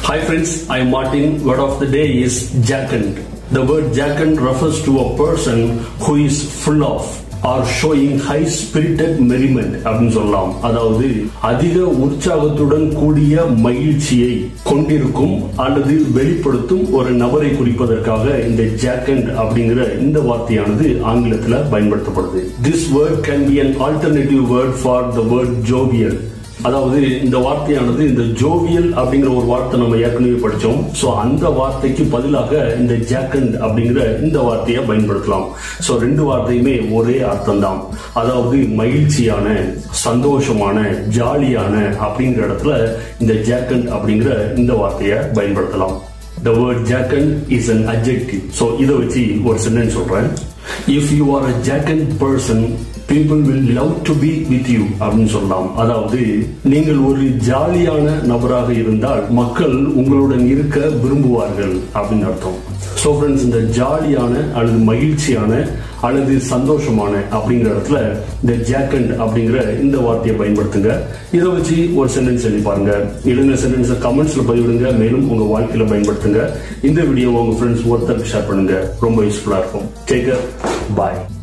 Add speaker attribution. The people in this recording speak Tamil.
Speaker 1: Hi friends, I am Martin. Word of the day is jackaned. The word jackaned refers to a person who is full of or showing high spirited merriment அப்படின்னு சொல்லலாம் அதாவது அதிக உற்சாகத்துடன் கூடிய மகிழ்ச்சியை கொண்டிருக்கும் அல்லது வெளிப்படுத்தும் ஒரு நபரை குறிப்பதற்காக இந்த ஜாக்கண்ட் அப்படிங்கிற இந்த வார்த்தையானது ஆங்கிலத்தில் பயன்படுத்தப்படுது this word can be an alternative word for the word jovial அதாவது இந்த வார்த்தையானது இந்த ஜோவியல் அப்படிங்கிற ஒரு வார்த்தை நம்ம ஏற்கனவே படிச்சோம் சோ அந்த வார்த்தைக்கு பதிலாக இந்த ஜாக்கண்ட் அப்படிங்கிற இந்த வார்த்தையை பயன்படுத்தலாம் சோ ரெண்டு வார்த்தையுமே ஒரே அர்த்தம் தான் அதாவது மகிழ்ச்சியான சந்தோஷமான ஜாலியான அப்படிங்கிற இடத்துல இந்த ஜாக்கண்ட் அப்படிங்கிற இந்த வார்த்தையை பயன்படுத்தலாம் The word jackaned is an adjective. So இதை வச்சு ஒரு சென்டென்ஸ் சொல்றேன் If you are a jackaned person, people will love to be with you அப்படின்னு சொல்லலாம் அதாவது நீங்கள் ஒரு ஜாலியான நபராக இருந்தால் மக்கள் உங்களுடன் இருக்க விரும்புவார்கள் அப்படின்னு அர்த்தம் ஸோ ஃப்ரெண்ட்ஸ் இந்த ஜாலியான அல்லது மகிழ்ச்சியான அல்லது சந்தோஷமான அப்படிங்கிற இடத்துல இந்த ஜாக்கண்ட் அப்படிங்கிற இந்த வார்த்தையை பயன்படுத்துங்க இதை வச்சு ஒரு சென்டென்ஸ் எழுதி பாருங்க எழுதின சென்டென்ஸை கமெண்ட்ஸ்ல பதிவிடுங்க மேலும் உங்க வாழ்க்கையில பயன்படுத்துங்க இந்த வீடியோ உங்க ஃப்ரெண்ட்ஸ் ஒருத்தருக்கு ஷேர் பண்ணுங்க ரொம்ப யூஸ்ஃபுல்லா இருக்கும் டேக் பாய்